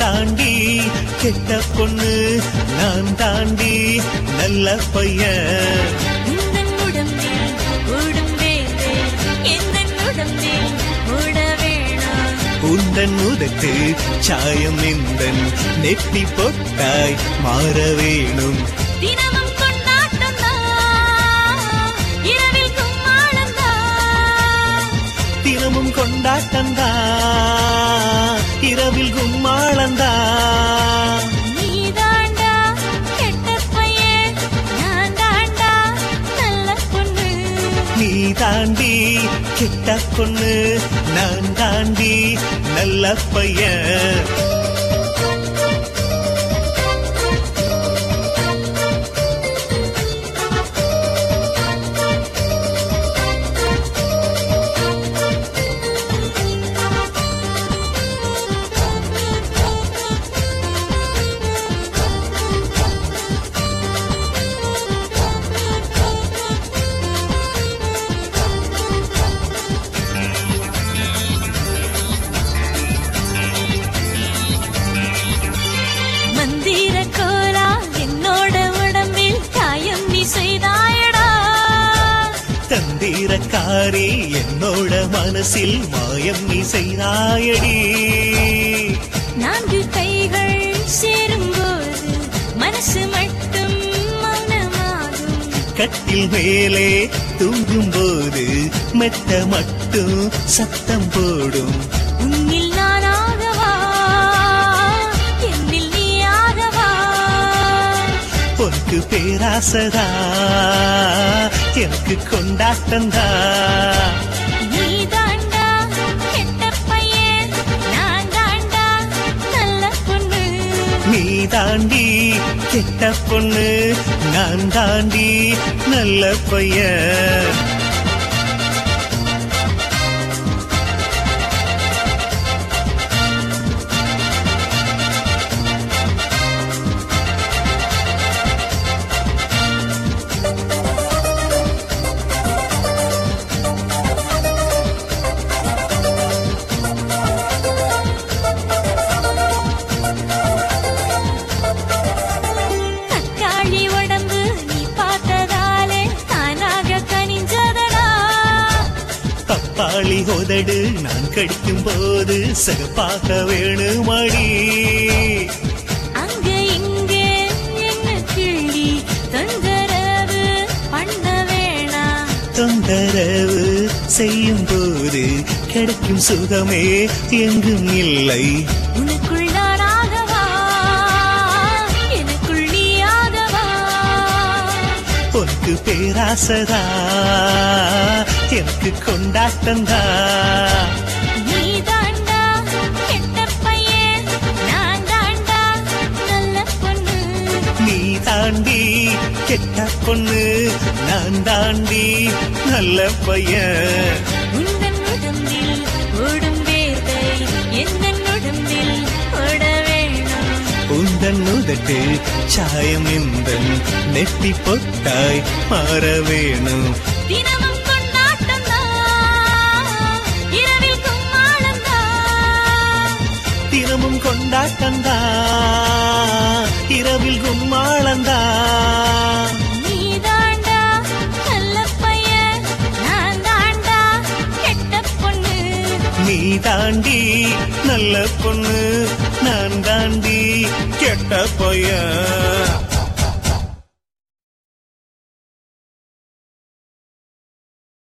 தாண்டி கெட்ட பொண்ணு நான் தாண்டி நல்ல பையன் உந்தன் உடம்பில் ஓடும் வேர்வை எந்தன் உடம்பில் ஓட வேணாம் உந்தன் உதட்டு சாயம் எந்தன் நெத்தி பொட்டாய் மாற வேணும் தினமும் கொண்டாட்டம் இரவில் கும்மாளந்தா தினமும் கொண்டாட்டந்தா இரவில் கும்மாளந்தா நீ தாண்டா கெட்ட பையன் நான் தாண்டா நல்ல பொண்ணு நீ தாண்டி கெட்ட பொண்ணு நான் தாண்டி நல்ல பையன் மந்திர கோலா என்னோட உடம்பில் காயம் நீ செய்தாயடா தந்திரக்காரி என்னோட மனசில் மாயம் நீ செய்தாயடி நான்கு கைகள் சேரும்போது மனசு மட்டும் மௌனமாகும் கட்டில் மேலே தூங்கும் போது மெத்த மட்டும் சத்தம் போடும் உன்னில் நானாகவா என்னில் நீ ஆகவா உனக்கு பேராசதா எனக்கு கொண்டாட்டந்தா நீ தாண்டா கெட்ட பையன் நான் தாண்டா நல்ல பொண்ணு நீ தாண்டி கெட்ட பொண்ணு நான் தாண்டி நல்ல பையன் தக்காளி உடம்பு நீ பார்த்ததாலே தானாக கனிஞ்சதடா பப்பாளி உதடு நான் கடிக்கும் போது சிறப்பாக வேணுமடி அங்க இங்க என்ன கிள்ளி தொந்தரவு பண்ண வேணாம் தொந்தரவு செய்யும் போது கிடைக்கும் சுகமே எங்கும் இல்லை உனக்குள் நானாகவா எனக்குள் நீயாகவா உனக்கு பேராசதா எனக்கு கொண்டாட்டந்தா நீ தாண்டா கெட்ட பையன் நான் தாண்டா நல்ல பொண்ணு நீ தாண்டி கெட்ட பொண்ணு நான் தாண்டி நல்ல பையன் உந்தன் உடம்பில் ஓடும் வேர்வை எந்தன் உடம்பில் ஓட வேணும் உந்தன் உதட்டு சாயம் எந்தன் நெத்தி பொட்டாய் மாற வேணும் தினமும் கொண்டாட்டம் இரவில் கும்மாளந்தா தினமும் கொண்டாட்டந்தா இரவில் கும்மாளந்தா நீ தாண்டா நல்ல பையன் நான் தாண்டா கெட்ட பொண்ணு நீ தாண்டி நல்ல பொண்ணு நான் தாண்டி கெட்ட பையன்